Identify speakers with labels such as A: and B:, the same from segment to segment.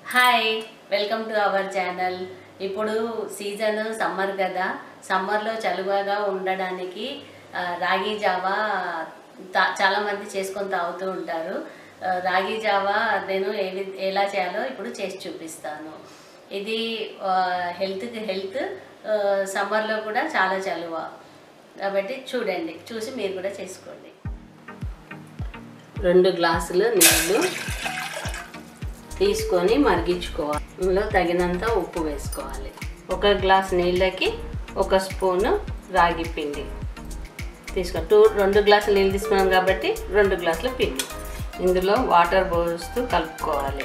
A: hi welcome to our channel ఇప్పుడు season summer కదా సమ్మర్లో చలువగా ఉండడానికి ఆ, రాగి జావా తా- చాలా మంది చేసుకొని తాగుతూ ఉంటారు ఆ, రాగి జావా నేను ఏ వి- ఎలా చేయాలో ఇప్పుడు చేసి చూపిస్తాను ఇది ఆ, హెల్త్కి హెల్త్ ఆ, సమ్మర్లో కూడా చాలా చలువ కాబట్టి చూడండి చూసి మీరు కూడా చేసుకోండి రెండు గ్లాసులు నీళ్ళు తీసుకొని మరిగించుకోవాలి ఇందులో తగినంత ఉప్పు వేసుకోవాలి ఒక గ్లాస్ నీళ్ళకి ఒక స్పూను రాగి పిండి తీసుకో టూ రెండు గ్లాసులు నీళ్ళు తీసుకున్నాం కాబట్టి రెండు గ్లాసుల పిండి ఇందులో వాటర్ పోస్తూ కలుపుకోవాలి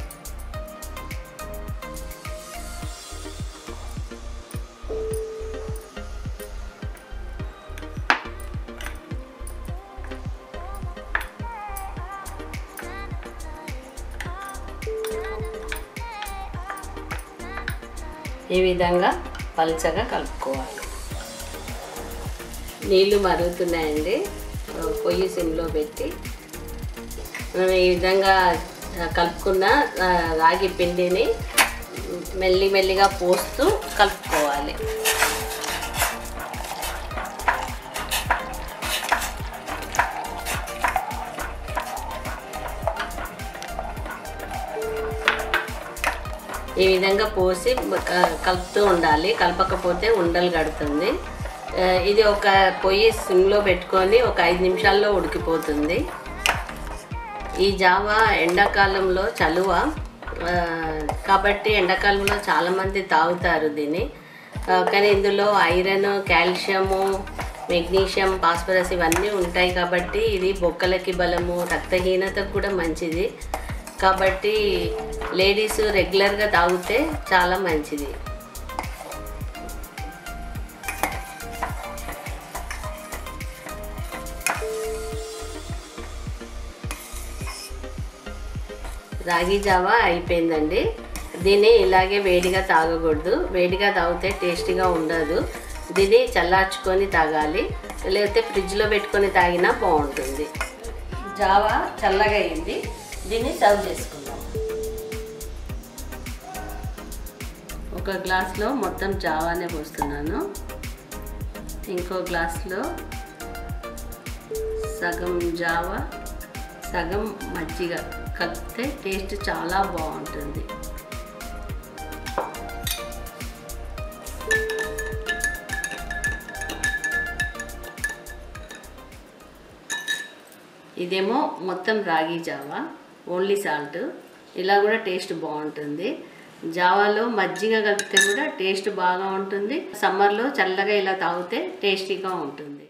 A: ఈ విధంగా పల్చగా కలుపుకోవాలి నీళ్లు మరుగుతున్నాయండి పొయ్యి సిమ్లో పెట్టి మనం ఈ విధంగా కలుపుకున్న ఆ, రాగి పిండిని మెల్లి మెల్లిగా పోస్తూ కలుపుకోవాలి ఈ విధంగా పోసి క- కలుపుతూ ఉండాలి కలపకపోతే ఉండలు కడుతుంది ఆ, ఇది ఒక పొయ్యి సిమ్లో పెట్టుకొని ఒక ఐదు నిమిషాల్లో ఉడికిపోతుంది ఈ జావా ఎండాకాలంలో చలువ ఆ, కాబట్టి ఎండాకాలంలో చాలామంది తాగుతారు దీన్ని ఆ, కానీ ఇందులో ఐరన్ కాల్షియము మెగ్నీషియం ఫాస్ఫరస్ ఇవన్నీ ఉంటాయి కాబట్టి ఇది బొక్కలకి బలము రక్తహీనతకు కూడా మంచిది కాబట్టి లేడీస్ రెగ్యులర్గా తాగితే చాలా మంచిది రాగి జావా అయిపోయిందండి దీన్ని ఇలాగే వేడిగా తాగకూడదు వేడిగా తాగితే టేస్టీగా ఉండదు దీన్ని చల్లార్చుకొని తాగాలి లేకపోతే ఫ్రిడ్జ్లో పెట్టుకొని తాగినా బాగుంటుంది జావా చల్లగా అయింది దీన్ని సర్వ్ చేసుకుందాం ఒక గ్లాస్లో మొత్తం జావానే పోస్తున్నాను ఇంకో గ్లాస్లో సగం జావా సగం మజ్జిగ కలిపితే టేస్ట్ చాలా బాగుంటుంది ఇదేమో మొత్తం రాగి జావా ఓన్లీ సాల్ట్ ఇలా కూడా టేస్ట్ బాగుంటుంది జావాలో మజ్జిగ కలిపితే కూడా టేస్ట్ బాగా ఉంటుంది సమ్మర్లో చల్లగా ఇలా తాగితే టేస్టీగా ఉంటుంది